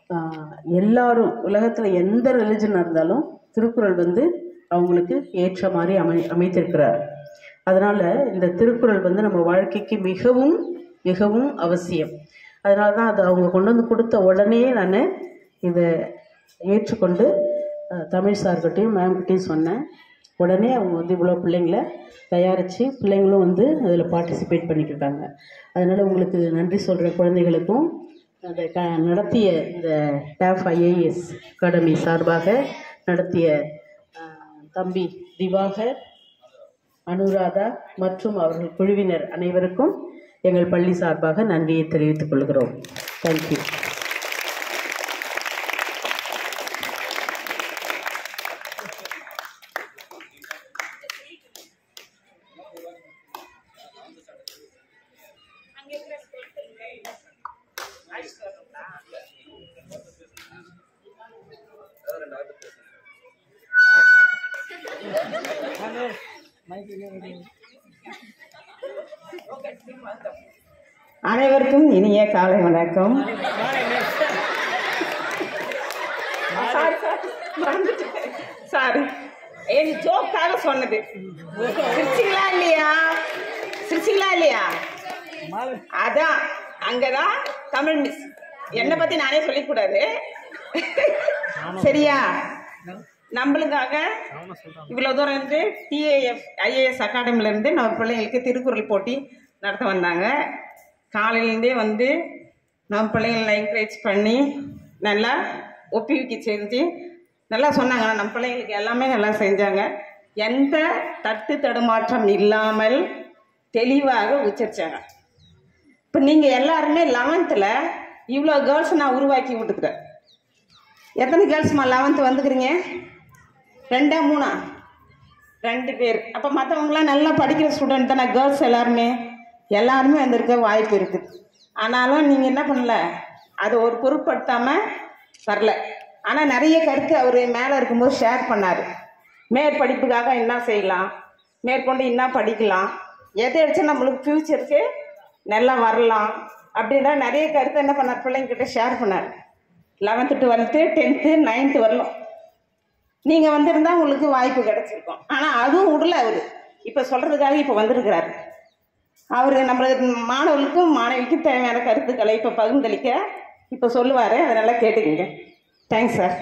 ஆஹ், எல்லாரும் உலகத்தில் எந்த ரிலிஜனாக இருந்தாலும் திருக்குறள் வந்து அவங்களுக்கு ஏற்ற மாதிரி அமை அமைத்திருக்கிறார் அதனால் இந்த திருக்குறள் வந்து நம்ம வாழ்க்கைக்கு மிகவும் மிகவும் அவசியம் அதனால தான் அது அவங்க கொண்டு வந்து கொடுத்த உடனே நான் இதை ஏற்றுக்கொண்டு அஹ், தமிழ் சார்கிட்டையும் மேம்கிட்டையும் சொன்னேன் உடனே அவங்க வந்து இவ்வளோ பிள்ளைங்கள தயாரித்து பிள்ளைங்களும் வந்து அதில் பார்ட்டிசிபேட் பண்ணிக்கிட்டாங்க அதனால் உங்களுக்கு நன்றி சொல்கிற குழந்தைகளுக்கும் அந்த க நடத்திய இந்த டேஃப் ஐஏஎஸ் அகாடமி சார்பாக நடத்திய அஹ், தம்பி திவாகர் அனுராதா மற்றும் அவர்கள் குழுவினர் அனைவருக்கும் எங்கள் பள்ளி சார்பாக நன்றியை தெரிவித்துக் கொள்கிறோம் தேங்க்யூ அனைவருக்கும் இனிய காலை வணக்கம் சாரி என் ஜோக்காக சொன்னது சிரிச்சிங்களா இல்லையா சிரிச்சிங்களா இல்லையா அதான் அங்கதான் தமிழ் மிஸ் என்னை பத்தி நானே சொல்லிக்கூடாது சரியா நம்மளுக்காக இவ்வளோ தூரம் இருந்து டிஏஎஃப் ஐஏஎஸ் அகாடமில இருந்து நம்ம பிள்ளைங்களுக்கு திருக்குறள் போட்டி நடத்த வந்தாங்க காலையிலேருந்தே வந்து நம்ம பிள்ளைங்களை என்கரேஜ் பண்ணி நல்லா ஒப்புவிக்க செஞ்சு நல்லா சொன்னாங்க நம்ம பிள்ளைங்களுக்கு எல்லாமே நல்லா செஞ்சாங்க எந்த தட்டு தடுமாற்றம் இல்லாமல் தெளிவாக உச்சரிச்சாங்க இப்போ நீங்கள் எல்லாருமே லெவன்த்தில் இவ்வளோ கேர்ள்ஸ் நான் உருவாக்கி விட்டுக்கிறேன் எத்தனை கேர்ள்ஸ்மா லெவன்த்து வந்துக்கிறீங்க ரெண்டா மூணா ரெண்டு பேர் அப்போ மற்றவங்களாம் நல்லா படிக்கிற ஸ்டூடெண்ட் தானே கேர்ள்ஸ் எல்லாருமே எல்லாருமே வந்திருக்க வாய்ப்பு இருக்குது ஆனாலும் நீங்கள் என்ன பண்ணல அதை ஒரு பொருட்படுத்தாமல் வரல ஆனால் நிறைய கருத்து அவர் மேலே இருக்கும்போது ஷேர் பண்ணார் மேற்படிப்புக்காக என்ன செய்யலாம் மேற்கொண்டு என்ன படிக்கலாம் எதை அடிச்சா நம்மளுக்கு ஃப்யூச்சருக்கு நல்லா வரலாம் அப்படின்ற நிறைய கருத்து என்ன பண்ணார் பிள்ளைங்கிட்ட ஷேர் பண்ணார் லெவன்த்து டுவெல்த்து டென்த்து நைன்த்து வரலாம் நீங்கள் வந்திருந்தா உங்களுக்கு வாய்ப்பு கிடைச்சிருக்கும் ஆனால் அதுவும் விடல அவர் இப்போ சொல்கிறதுக்காக இப்போ வந்திருக்கிறாரு அவர் நம்ம மாணவர்களுக்கும் மாணவிக்கும் தேவையான கருத்துக்களை இப்போ பகிர்ந்தளிக்க இப்போ சொல்லுவார் அதை நல்லா கேட்டுக்கங்க தேங்க்ஸ் சார்